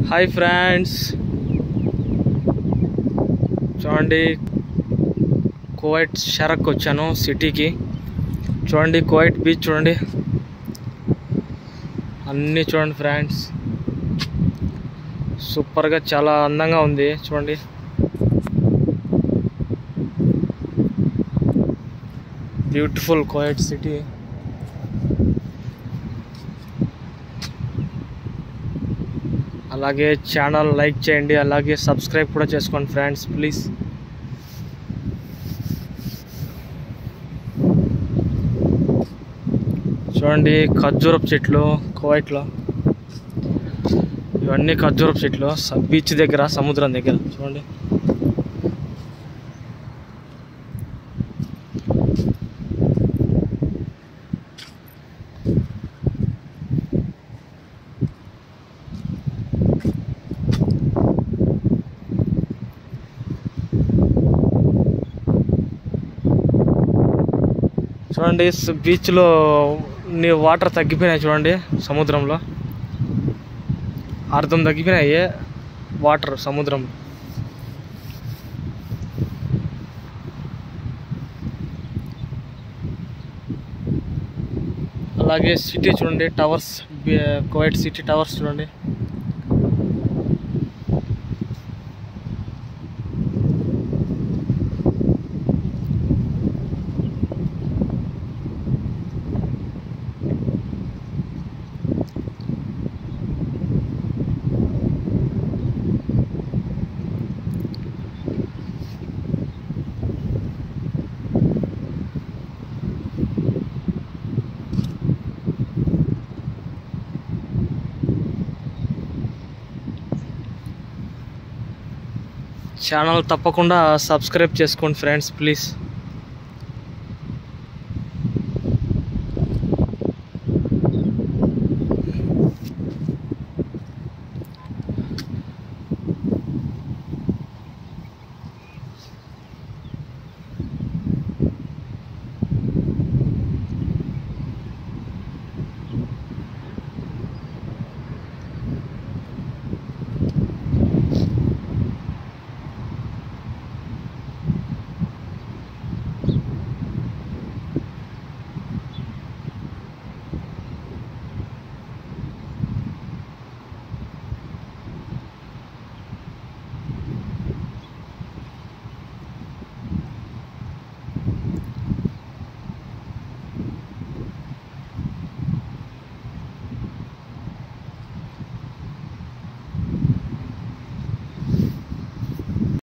hi friends చూడండి Kuwait Sharq వచ్చాను సిటీకి చూడండి కువైట్ బీచ్ చూడండి అన్నీ చూడండి ఫ్రెండ్స్ సూపర్గా చాలా అందంగా ఉంది చూడండి బ్యూటిఫుల్ కువైట్ సిటీ అలాగే ఛానల్ లైక్ చేయండి అలాగే సబ్స్క్రైబ్ కూడా చేసుకోండి ఫ్రెండ్స్ ప్లీజ్ చూడండి ఖర్జూరపు చెట్లు కువైట్లో ఇవన్నీ ఖర్జూరపు చెట్లు స- బీచ్ దగ్గర సముద్రం దగ్గర చూడండి చూడండి స్- బీచ్లో నీ వాటర్ తగ్గిపోయినాయి చూడండి సముద్రంలో అర్థం తగ్గిపోయినాయి వాటర్ సముద్రం అలాగే సిటీ చూడండి టవర్స్ బి- కువైట్ సిటీ టవర్స్ చూడండి ఛానల్ తప్పకుండా సబ్స్క్రైబ్ చేసుకోండి ఫ్రెండ్స్ ప్లీజ్